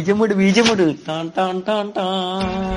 బీజముడు బీజముడు టాన్ టాన్ టాన్ టాన్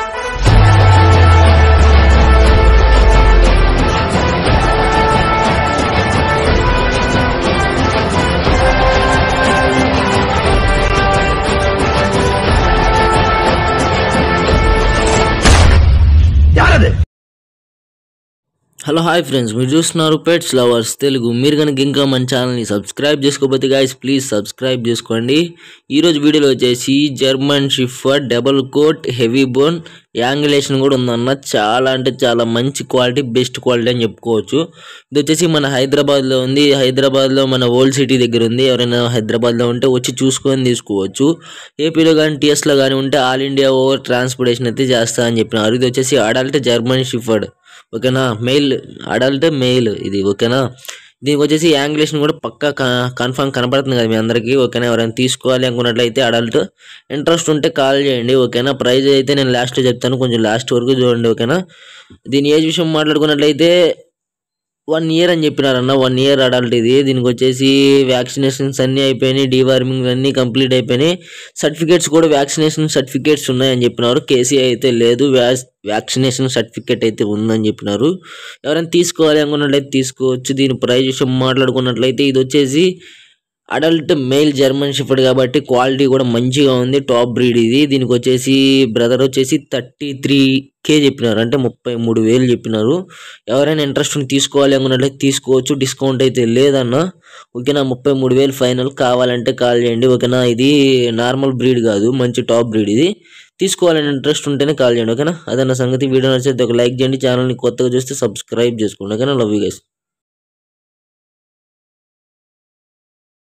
హలో హాయ్ ఫ్రెండ్స్ మీరు చూస్తున్నారు పెట్స్ లవర్స్ తెలుగు మీరు కనుక ఇంకా మన ఛానల్ని సబ్స్క్రైబ్ చేసుకోకపోతే గాయస్ ప్లీజ్ సబ్స్క్రైబ్ చేసుకోండి ఈరోజు వీడియోలో వచ్చేసి German shepherd double coat heavy bone angulation కూడా ఉందన్న చాలా అంటే చాలా మంచి క్వాలిటీ బెస్ట్ క్వాలిటీ అని చెప్పుకోవచ్చు ఇది వచ్చేసి మన హైదరాబాద్లో ఉంది హైదరాబాద్లో మన ఓల్డ్ సిటీ దగ్గర ఉంది ఎవరైనా హైదరాబాద్లో ఉంటే వచ్చి చూసుకొని తీసుకోవచ్చు ఏపీలో కానీ టీఎస్లో కానీ ఉంటే ఆల్ ఇండియా ఓవర్ ట్రాన్స్పోర్టేషన్ అయితే చేస్తా అని చెప్పినారు ఇది వచ్చేసి అడల్ట్ జర్మన్ షిఫర్డ్ ఓకేనా మెయిల్ అడల్ట్ మెయిల్ ఇది ఓకేనా దీనికి వచ్చేసి యాంగ్లేషన్ కూడా పక్కా కన్ఫర్మ్ కనపడుతుంది కదా మీ అందరికీ ఓకేనా ఎవరైనా తీసుకోవాలి అనుకున్నట్లయితే అడల్ట్ ఇంట్రెస్ట్ ఉంటే కాల్ చేయండి ఓకేనా ప్రైస్ అయితే నేను లాస్ట్లో చెప్తాను కొంచెం లాస్ట్ వరకు చూడండి ఓకేనా దీని ఏజ్ విషయం మాట్లాడుకున్నట్లయితే వన్ ఇయర్ అని చెప్పినారన్న వన్ ఇయర్ అడల్ట్ ఇది దీనికి వచ్చేసి వ్యాక్సినేషన్స్ అన్నీ అయిపోయినాయి డీవార్మింగ్ అన్నీ కంప్లీట్ అయిపోయినాయి సర్టిఫికేట్స్ కూడా వ్యాక్సినేషన్ సర్టిఫికేట్స్ ఉన్నాయని చెప్పినారు కేసీ అయితే లేదు వ్యాస్ వ్యాక్సినేషన్ సర్టిఫికేట్ అయితే ఉందని చెప్పినారు ఎవరైనా తీసుకోవాలి అనుకున్నట్లయితే తీసుకోవచ్చు దీని ప్రైస్ విషయం మాట్లాడుకున్నట్లయితే ఇది వచ్చేసి అడల్ట్ మెయిల్ జర్మన్ షిఫర్డ్ కాబట్టి క్వాలిటీ కూడా మంచిగా ఉంది టాప్ బ్రీడ్ ఇది దీనికి వచ్చేసి బ్రదర్ వచ్చేసి థర్టీ త్రీ కే చెప్పినారు అంటే ముప్పై మూడు వేలు చెప్పినారు ఎవరైనా ఇంట్రెస్ట్ ఉండి తీసుకోవాలి అనుకున్నట్లయితే తీసుకోవచ్చు డిస్కౌంట్ అయితే లేదన్న ఓకేనా ముప్పై మూడు వేలు ఫైనల్ కావాలంటే కాల్ చేయండి ఓకేనా ఇది నార్మల్ బ్రీడ్ కాదు మంచి టాప్ బ్రీడ్ ఇది తీసుకోవాలని ఇంట్రెస్ట్ ఉంటేనే కాల్ చేయండి ఓకేనా అదన్న సంగతి వీడియో నచ్చితే ఒక లైక్ చేయండి ఛానల్ని కొత్తగా చూస్తే సబ్స్క్రైబ్ చేసుకోండి ఓకేనా లవ్ యూ గైస్